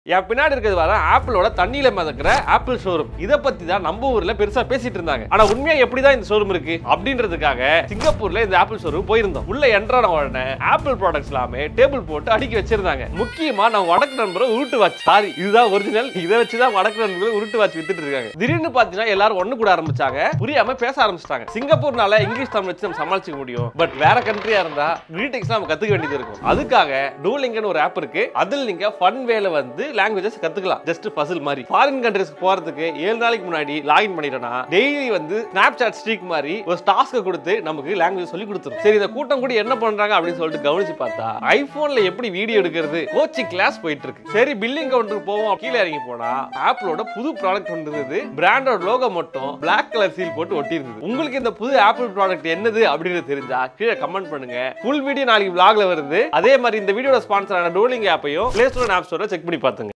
என் பின்னாடி இருக்கிறது வர ஆப்பிளோட தண்ணியில மிதக்கிற ஆப்பிள் ஷோரூம் இத பத்தி தான் நம்ம ஊர்ல பெருசா பேசிட்டு இருந்தாங்க ஆனா உண்மையா எப்படிதான் இந்த ஷோரூம் இருக்கு அப்படின்றதுக்காக சிங்கப்பூர்ல இந்த ஆப்பிள் ஷோரூம் போயிருந்தோம் உள்ள என்ட்ரான உடனே ஆப்பிள் ப்ராடக்ட்ஸ் எல்லாமே டேபிள் போட்டு அடுக்கி வச்சிருந்தாங்க முக்கியமா நான் வடக்கு நண்பரை உருட்டு வாட்ச் சாரி இதுதான் ஒரிஜினல் இதை வச்சுதான் வடக்கு நண்பர்கள் உருட்டு வாட்ச் வித்துட்டு இருக்காங்க திடீர்னு பாத்தீங்கன்னா எல்லாரும் ஒண்ணு கூட ஆரம்பிச்சாங்க புரியாம பேச ஆரம்பிச்சிட்டாங்க சிங்கப்பூர்னால இங்கிலீஷ் தமிழ் வச்சு நம்ம சமாளிச்சுக்க முடியும் பட் வேற கண்ட்ரியா இருந்தா கிரீட்டிங்ஸ் நம்ம கத்துக்க வேண்டியது இருக்கும் அதுக்காக டூலிங்கன்னு ஒரு ஆப் இருக்கு அதில் நீங்க ஃபன் வேல வந்து லாங்குவேஜஸ் கத்துக்கலாம் ஜஸ்ட் பசில் மாதிரி ஃபாரின் கண்ட்ரிஸ்க்கு போறதுக்கு ஏழு நாளைக்கு முன்னாடி லாகின் பண்ணிட்டோம்னா டெய்லி வந்து ஸ்னாப் சாட் ஸ்ட்ரீக் மாதிரி ஒரு டாஸ்க்கை கொடுத்து நமக்கு லாங்குவேஜ் சொல்லி கொடுத்துரும் சரி இந்த கூட்டம் கூட என்ன பண்றாங்க அப்படின்னு சொல்லிட்டு கவனிச்சு பார்த்தா ஐபோன்ல எப்படி வீடியோ எடுக்கிறது கோச்சிங் கிளாஸ் போயிட்டு இருக்கு சரி பில்லிங் கவுண்டருக்கு போவோம் கீழே இறங்கி போனா ஆப்பிளோட புது ப்ராடக்ட் வந்தது பிராண்டோட லோகோ மட்டும் பிளாக் கலர் சீல் போட்டு ஒட்டி இருந்தது உங்களுக்கு இந்த புது ஆப்பிள் ப்ராடக்ட் என்னது அப்படின்னு தெரிஞ்சா கீழே கமெண்ட் பண்ணுங்க ஃபுல் வீடியோ நாளைக்கு vlogல வருது அதே மாதிரி இந்த வீடியோட ஸ்பான்சரான டோலிங் ஆப்பையும் பிளே ஸ்டோர் ஆப் ஸ்டோரை செக் பண்ணி பார்த்து